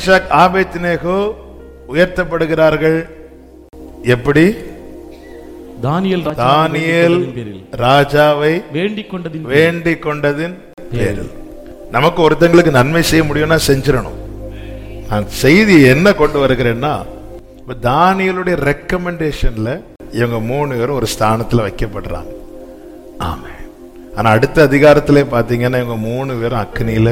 Meshach Abednego உயர்த்தப்படுகிறார்கள் எப்படி தானியேல் ராஜா தானியேல் வேண்டிக் கொண்டதின் பேரில் ராஜாவை வேண்டிக் கொண்டதின் வேண்டிக் கொண்டதின் பேரில் நமக்கு ஒருத்தங்களுக்கு நன்மை செய்ய முடியும்னா செஞ்சிடணும் நான் செய்தி என்ன கொண்டு வருகிறேன்னா இப்ப தானியலுடைய ரெக்கமெண்டேஷன்ல இவங்க மூணு பேரும் ஒரு ஸ்தானத்துல வைக்கப்படுறாங்க ஆமா ஆனா அடுத்த அதிகாரத்திலே பாத்தீங்கன்னா இவங்க மூணு பேரும் அக்னியில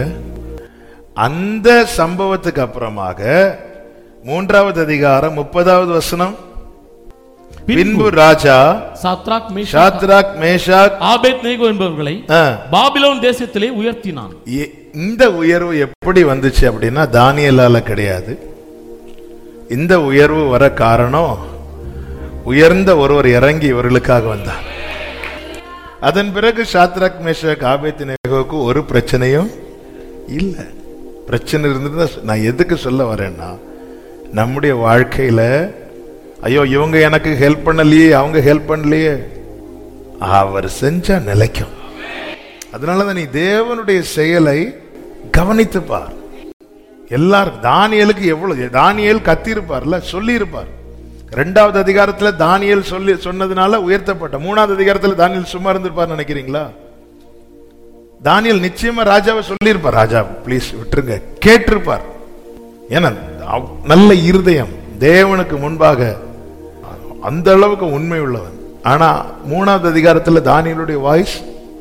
அந்த சம்பவத்துக்கு அப்புறமாக மூன்றாவது அதிகாரம் முப்பதாவது வசனம் பின்பு ராஜா Shadrach Meshach Shadrach Meshach Abednego என்பவர்களை ஆ, பாபிலோன் தேசத்திலே உயர்த்தினான் இ- இந்த உயர்வு எப்படி வந்துச்சு அப்படின்னா தானியலால கிடையாது இந்த உயர்வு வர காரணம் உயர்ந்த ஒருவர் இறங்கி இவர்களுக்காக வந்தார் அதன் பிறகு ஷாத்ராக் மேஷாக் ஆபேத் நேகோவுக்கு ஒரு பிரச்சனையும் இல்லை பிரச்சனை இருந்தது நான் எதுக்கு சொல்ல வரேன்னா நம்முடைய வாழ்க்கையில ஐயோ இவங்க எனக்கு ஹெல்ப் பண்ணலையே அவங்க ஹெல்ப் பண்ணலையே அவர் செஞ்சா நிலைக்கும் அதனாலதான் நீ தேவனுடைய செயலை கவனித்து பார் எல்லாரும் தானியலுக்கு எவ்வளவு தானியல் கத்திருப்பார்ல சொல்லி இருப்பார் ரெண்டாவது அதிகாரத்துல தானியல் சொல்லி சொன்னதுனால உயர்த்தப்பட்ட மூணாவது அதிகாரத்துல தானியல் சும்மா இருந்திருப்பார் நினைக்கிறீங்களா தானியல் நிச்சயமா ராஜாவை சொல்லியிருப்பார் ராஜா ப்ளீஸ் விட்டுருங்க கேட்டிருப்பார் ஏன்னா அவ்- நல்ல இருதயம் தேவனுக்கு முன்பாக அந்த அளவுக்கு உண்மை உள்ளவன் ஆனா மூணாவது அதிகாரத்துல தானியலுடைய வாய்ஸ்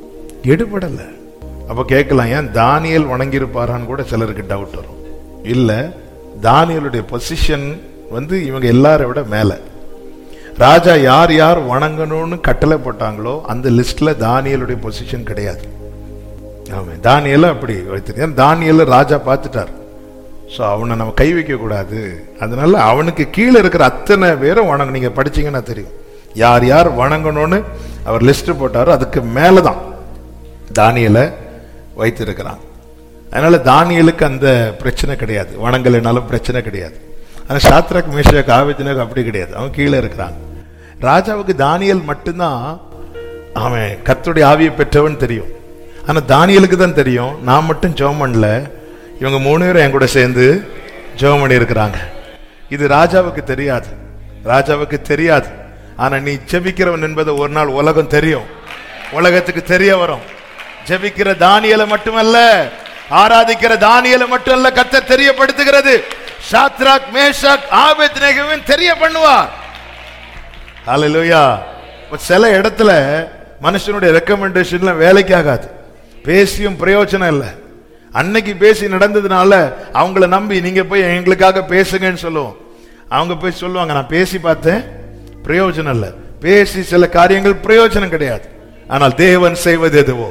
எடுபடல அப்ப கேட்கலாம் ஏன் தானியல் வணங்கியிருப்பாரான்னு கூட சிலருக்கு டவுட் வரும் இல்ல தானியலுடைய பொசிஷன் வந்து இவங்க எல்லாரை விட மேல ராஜா யார் யார் வணங்கணும்னு கட்டளை போட்டாங்களோ அந்த லிஸ்ட்ல தானியலுடைய பொசிஷன் கிடையாது ஆமா தானியல அப்படி வைத்திருக்கேன் தானியல ராஜா பார்த்துட்டார் ஸோ அவனை நம்ம கை வைக்க கூடாது அதனால அவனுக்கு கீழே இருக்கிற அத்தனை பேரும் வணங்க நீங்க படிச்சீங்கன்னா தெரியும் யார் யார் வணங்கணும்னு அவர் லிஸ்ட் போட்டாரோ அதுக்கு மேல தான் தானியலை வைத்திருக்கிறான் அதனால தானியலுக்கு அந்த பிரச்சனை கிடையாது வணங்கலைனாலும் பிரச்சனை கிடையாது ஆனா சாத்ராக் மேஷாக் ஆவேத்தினக்கு அப்படி கிடையாது அவன் கீழே இருக்கிறான் ராஜாவுக்கு தானியல் மட்டும்தான் அவன் கர்த்தருடைய ஆவியை பெற்றவன் தெரியும் ஆனா தானியலுக்கு தான் தெரியும் நான் மட்டும் ஜெபம் பண்ணல இவங்க மூணு பேரும் என் கூட சேர்ந்து ஜெபம் பண்ணி இருக்கிறாங்க இது ராஜாவுக்கு தெரியாது ராஜாவுக்கு தெரியாது ஆனா நீ ஜெபிக்கிறவன் என்பதை ஒரு நாள் உலகம் தெரியும் உலகத்துக்கு தெரிய வரும் ஜெபிக்கிற தானியலை மட்டுமல்ல ஆராதிக்கிற தானியலை மட்டுமல்ல கர்த்தர் தெரியப்படுத்துகிறது சாத்ராக் மேஷாக் ஆபேத்நேகோவையும் தெரிய பண்ணுவார் ஹalleluya இப்ப சில இடத்துல மனுஷனுடைய ரெக்கமெண்டேஷன்ல வேலைக்கு ஆகாது பேசியும் பிரயோஜனம் இல்லை அன்னைக்கு பேசி நடந்ததுனால அவங்கள நம்பி நீங்க போய் எங்களுக்காக பேசுங்கன்னு சொல்லுவோம் அவங்க போய் சொல்லுவாங்க நான் பேசி பார்த்தேன் பிரயோஜனம் இல்லை பேசி சில காரியங்கள் பிரயோஜனம் கிடையாது ஆனால் தேவன் செய்வது எதுவோ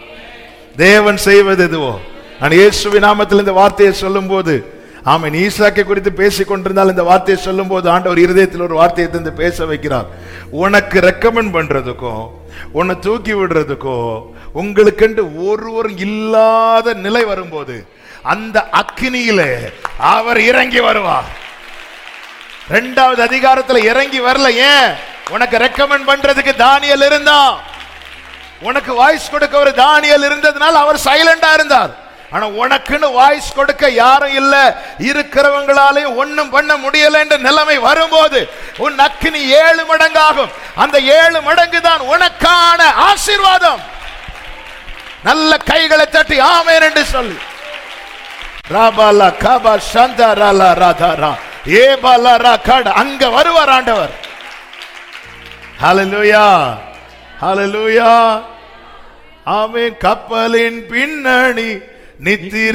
தேவன் செய்வது எதுவோ நான் இயேசுவின் நாமத்தில் இந்த வார்த்தையை சொல்லும்போது ஆமென் ஈசாக்கை குறித்து பேசிக் கொண்டிருந்தால் இந்த வார்த்தையை சொல்லும்போது ஆண்டவர் இருதயத்தில் ஒரு வார்த்தையை தந்து பேச வைக்கிறார் உனக்கு ரெக்கமெண்ட் பண்றதுக்கும் உன்னை தூக்கி விடுறதுக்கும் உங்களுக்கென்று ஒருவரும் இல்லாத நிலை வரும்போது அந்த அக்கினியிலே அவர் இறங்கி வருவார் ரெண்டாவது அதிகாரத்துல இறங்கி வரல ஏன் உனக்கு ரெக்கமெண்ட் பண்றதுக்கு தானியல் இருந்தான் உனக்கு வாய்ஸ் கொடுக்க ஒரு தானியல் இருந்ததுனால அவர் சைலண்டா இருந்தார் ஆனா உனக்குன்னு வாய்ஸ் கொடுக்க யாரும் இல்ல இருக்கிறவங்களாலே ஒண்ணும் பண்ண முடியல என்ற நிலைமை வரும்போது உன் அக்கினி ஏழு மடங்காகும் அந்த ஏழு மடங்கு தான் உனக்கான ஆசீர்வாதம் நல்ல கைகளை தட்டி ஆமேன் என்று சொல்லி ராபாலா காபா சந்தா ராலா ராதா ரா ஏ பாலா ரா காட் அங்க வருவார் ஆண்டவர் ஹalleluya ஹalleluya ஆமென் கப்பலின் பின்னணி நித்திர